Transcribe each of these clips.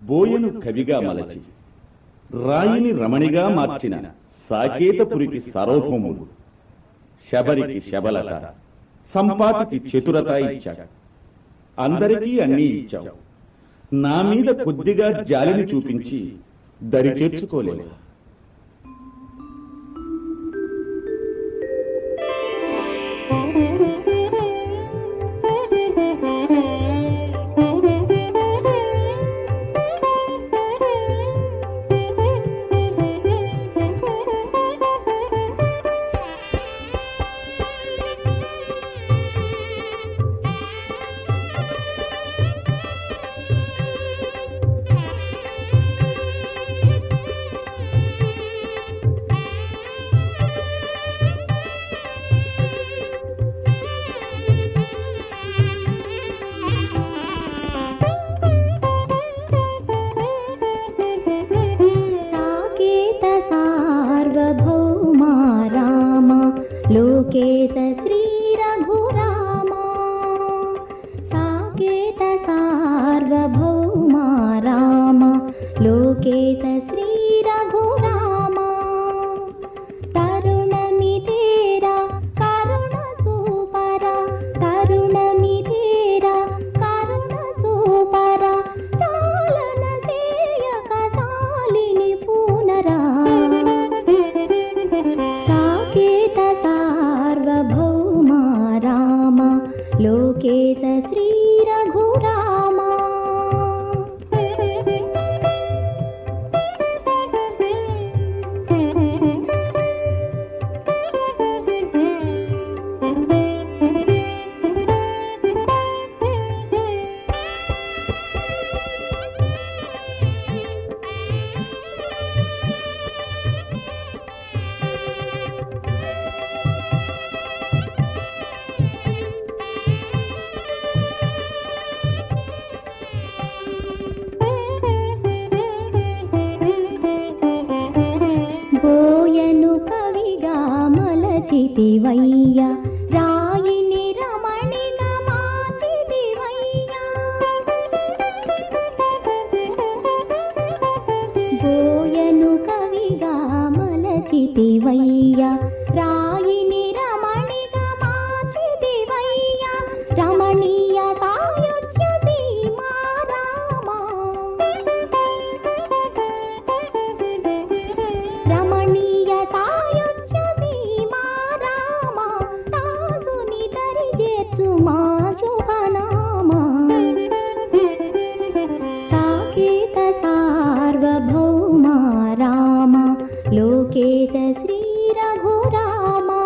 బోయను కవిగా మలచి రాయిని రమణిగా మార్చిన సాకేతపురికి సార్వభౌముడు శబరికి శబలత సంపాతికి చతురత ఇచ్చాడు అందరికీ అన్నీ ఇచ్చావు నా మీద కొద్దిగా జాలిని చూపించి దరి చేర్చుకోలేవు साकेत सार्वभौमा राम लोकेश श्रीरघुरामा साकेत सार्वभौमा राम लोकेश श्रीरघुरामा तरुणमितेरा करुणसूपरा तरुणमितेरा करुणसूपरा चालनसेयक चालिनि पुनरा साकेत सार्वभौमा राम लोकेश श्रीरघुरामा బోయను కవిగా మలచితివయ్య రాయిని రమణిగా మార్చితివయ్య బోయను కవిగా మలచితివయ్య రాయిని రమణిగా మార్చితివయ్య రమణీయ సాయుధ్యతి మా రామా రమణీయ సాయుధ్యతి మా రామ దాసుని దరి చేర్చు మా శుభనామా సాకేత సార్వభౌమా రామ లోకేశ శ్రీ రఘురామా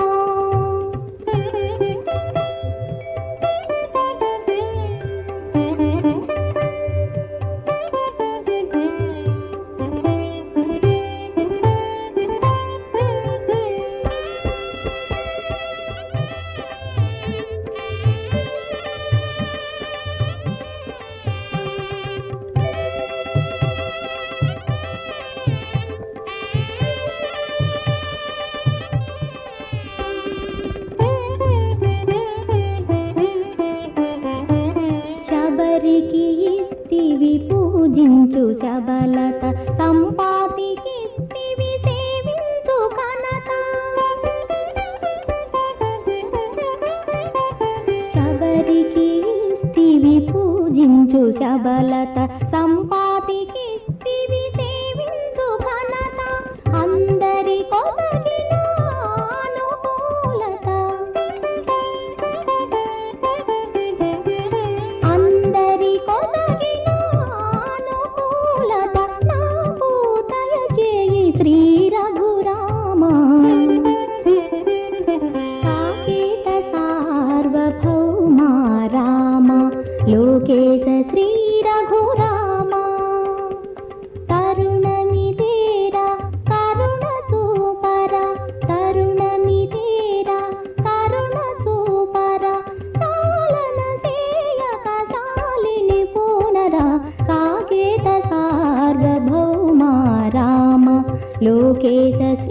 శబరికి ఇస్తివి పూజించు శబలత సంపాతికి ఇస్తివి సేవించు ఘనత శబరికి ఇస్తివి పూజించు శబలత సంపాతికి ఇస్తివి సేవించు ఘనత అందరి కొదగిన అనుకూలత అందరి కొదగిన అనుకూలత నాకు దయచేయి శ్రీ రఘురామ సాకేత సార్వభౌమా రామ లోకేశ శ్రీ రఘురామ తరుణమిదేరా కరుణ సూపర తరుణమిదేరా కరుణ సూపర చాలన సేయక చాలిని పూనరా కాకేత సార్వభౌమా రామ లోకేశ